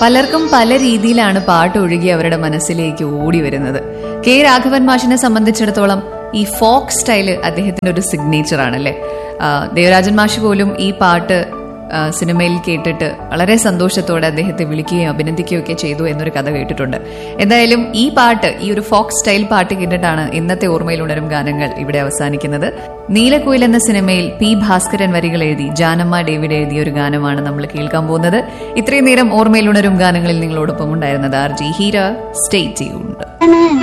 പലർക്കും പല രീതിയിലാണ് പാട്ട് ഒഴുകി അവരുടെ മനസ്സിലേക്ക് ഓടി വരുന്നത് കെ രാഘവൻ മാഷിനെ സംബന്ധിച്ചിടത്തോളം ഈ ഫോക്ക് സ്റ്റൈല് അദ്ദേഹത്തിന്റെ ഒരു സിഗ്നേച്ചർ ആണല്ലേ ആ, ദേവരാജൻ മാഷ് പോലും ഈ പാട്ട് ആ, സിനിമയിൽ കേട്ടിട്ട് വളരെ സന്തോഷത്തോടെ അദ്ദേഹത്തെ വിളിക്കുകയും അഭിനന്ദിക്കുകയും ഒക്കെ ചെയ്തു എന്നൊരു കഥ കേട്ടിട്ടുണ്ട് എന്തായാലും ഈ പാട്ട് ഈ ഒരു ഫോക്ക് സ്റ്റൈൽ പാട്ട് കേട്ടിട്ടാണ് ഇന്നത്തെ ഓർമ്മയിൽ ഉണരും ഗാനങ്ങൾ ഇവിടെ അവസാനിക്കുന്നത് നീലക്കുയിൽ എന്ന സിനിമയിൽ പി ഭാസ്കരൻ വരികൾ എഴുതി ജാനമ്മ ഡേവിഡ് എഴുതിയ ഒരു ഗാനമാണ് നമ്മൾ കേൾക്കാൻ പോകുന്നത് ഇത്രയും നേരം ഓർമ്മയിൽ ഉണരും ഗാനങ്ങളിൽ നിങ്ങളോടൊപ്പം ഉണ്ടായിരുന്നത് R G Heera stay tuned